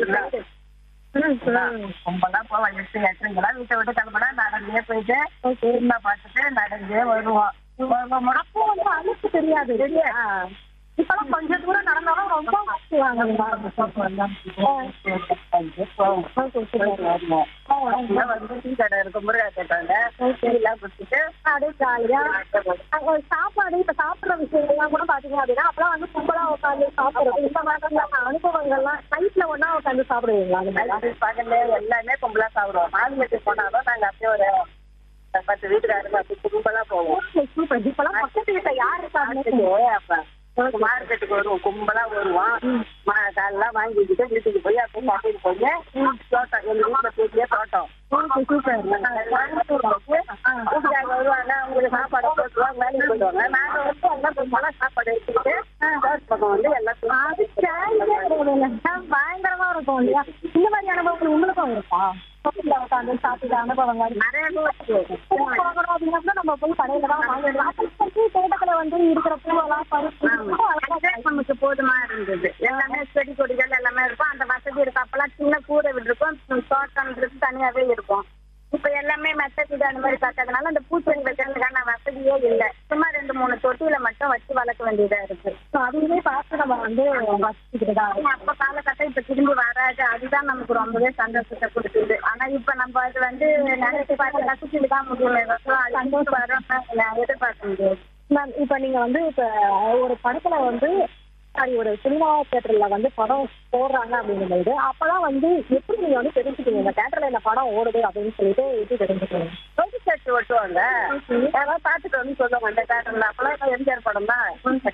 கும்பலா போவோம் எட்டு எட்டுங்கெல்லாம் வீட்டை விட்டு கிளம்பினா நடந்தே போயிட்டு சினிமா பார்த்துட்டு நடந்தே வருவோம் அப்போ வந்து அழுக்கு தெரியாது இப்பெல்லாம் கொஞ்சம் தூரம் நடந்தாலும் ரொம்ப வந்து டீ கடை இருக்கு முருகா கேட்டாங்க எல்லாம் குடிச்சிட்டு அப்படியே ஜாலியா அங்க ஒரு சாப்பாடு இப்ப சாப்பிடுற விஷயங்கள்லாம் கூட பாத்தீங்க அப்படின்னா அப்பெல்லாம் வந்து கும்பலா உட்காந்து சாப்பிடுறது இந்த மாதிரி அனுபவங்கள்லாம் நைட்ல ஒன்னா உட்காந்து சாப்பிடுவீங்களா அந்த மாதிரி அது பகல்ல எல்லாமே கும்பலா சாப்பிடுவோம் மாநிலத்துக்கு போனாலும் நாங்க அப்படியே ஒரு பத்து வீட்டுக்காரங்க அப்படி கும்பலா போவோம் சூப்பர் இப்பெல்லாம் பக்கத்து வீட்டுல யார் இருக்காங்க மார்க்கெட்டுக்கு அப்ப மார்க்கெட்டுக்கு வருவோம் கும்பலா வருவோம் மா- காலெல்லாம் வாங்கிக்கிட்டு வீட்டுக்கு போய் அப்படியே சாப்பிட்டு போய் தோட்டம் எங்க வீட்டுல பெரிய தோட்டம் சூப்பர் வீட்டுக்காரங்க வருவாங்க அவங்களுக்கு சாப்பாடு போட்டுருவாங்க வேலைக்கு போயிடுவாங்க நாங்க வந்து எல்லாம் கும்பலா சாப்பாடு எடுத்துக்கிட்டு தோட்ட பக்கம் வந்து எல்லாம் பயங்கரமா இருக்கும் இல்லையா இந்த மாதிரி அனுபவங்கள் உங்களுக்கும் இருக்கா பக்கத்துல உட்காந்து சாப்பிட்ட அனுபவங்கள் நிறைய பேர் வாங்கணும் அப்படின்னா நம்ம போய் கடையில தான் வாங்கிடலாம் அப்ப வந்து தோட்டத்துல வந்து இருக்கிற பூவெல்லாம் பறிச்சு அதுவே நமக்கு போதுமா இருந்தது எல்லாமே செடி கொடிகள் எல்லாமே இருக்கும் அந்த வசதி இருக்கும் அப்பெல்லாம் சின்ன கூரை வீடு இருக்கும் தோட்டம்ன்றது தனியாவே இருக்கும் இப்ப எல்லாமே மெத்த வீடு அந்த மாதிரி பார்த்ததுனால அந்த பூச்செடி வைக்கிறதுக்கான வசதியே இல்லை சும்மா ரெண்டு மூணு தொட்டியில மட்டும் வச்சு வளர்க்க வேண்டியதா இருக்கு So, அதையுமே பார்த்து நம்ம வந்து வச்சுக்கிட்டு தான் ஆனா, அப்ப காலகட்டம் இப்ப திரும்பி வராது அதுதான் நமக்கு ரொம்பவே சந்தோஷத்தை கொடுக்குது ஆனா இப்ப நம்ம அது வந்து நினைச்சு பார்த்து ரசிச்சுட்டு தான் முடியும் சந்தோஷம் வரும் நான் எதிர்பார்க்க முடியாது மேம் இப்ப நீங்க வந்து இப்ப ஒரு படத்துல வந்து சாரி ஒரு சினிமா தியேட்டர்ல வந்து படம் போடுறாங்க அப்படிங்கும்போது அப்பதான் வந்து எப்படி நீங்க வந்து தெரிஞ்சுக்கீங்க இந்த தியேட்டர்ல இந்த படம் ஓடுது அப்படின்னு சொல்லிட்டு எப்படி தெரிஞ்சுக்கீங்க ரோடு செட் ஓட்டுவாங்க யாராவது பார்த்துட்டு வந்து சொல்லுவாங்க அந்த தேட்டர்ல அப்பெல்லாம் எம்ஜிஆர் படம் தான்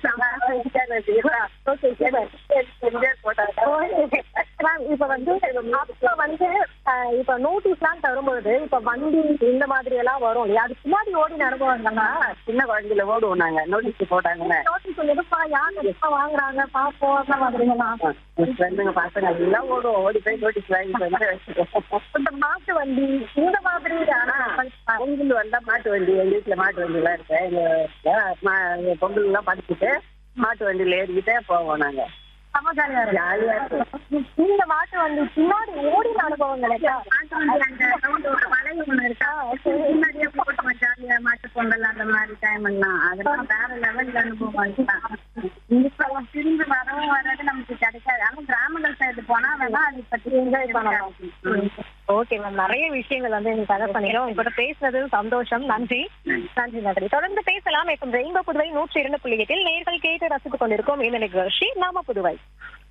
எம்ஜிஆர் போட்டாங்க மேம் இப்ப வந்து அப்ப வந்து அஹ், இப்ப நோட்டீஸ் எல்லாம் தரும்பொழுது இப்ப வண்டி இந்த மாதிரி எல்லாம் வரும் இல்லையா அது பின்னாடி ஓடின அனுபவங்கள்னா சின்ன குழந்தையில ஓடுவோம் நாங்க நோட்டீஸ் போட்டாங்கன்னு நோட்டீஸ் எதுப்பா யார் எப்ப வாங்குறாங்க பாப்போம் அந்த மாதிரிலாம் ஃப்ரெண்டுங்க பசங்க எல்லாம் ஓடுவோம் ஓடி போய் நோட்டீஸ் வாங்கிட்டு வந்து வச்சுக்கோம் இந்த மாட்டு வண்டி இந்த மாதிரி பொங்கல் வந்தா மாட்டு வண்டி எங்க வீட்டுல மாட்டு வண்டி எல்லாம் இருக்கு எங்க மா- பொங்கல் எல்லாம் படிச்சுட்டு மாட்டு வண்டியில ஏறிக்கிட்டே போவோம் நாங்க சமாச்சாரியா ஜாலியா இருக்கும் இந்த மாட்டு வண்டி பின்னாடி ஓடின அனுபவங்கள் இருக்கா? மாட்டு வண்டி அந்த round ஒரு வளைவு ஒண்ணு இருக்கா முன்னாடியே போட்டோம் ஜாலியா மாட்டு பொங்கல் அந்த மாதிரி டைம் எல்லாம் அதெல்லாம் வேற லெவல் அனுபவம் தான் இப்ப திரும்பி வரவும் வராது நமக்கு கிடைக்காது ஆனா கிராமங்கள் சைடு போனா வேணா அதை பத்தி என்ஜாய் பண்ணலாம் ஓகே மேம் நிறைய விஷயங்கள் வந்து நீங்க கவர் பண்ணிக்கிறோம் உங்க கூட பேசுனது சந்தோஷம் நன்றி நன்றி நன்றி தொடர்ந்து பேசலாம் இப்போ ரெயின்போ புதுவை நூற்றி இரண்டு புள்ளி எட்டில் நேர்கள் கேட்டு ரசித்துக் கொண்டிருக்கோம் இந்த நிகழ்ச்சி நாம புதுவை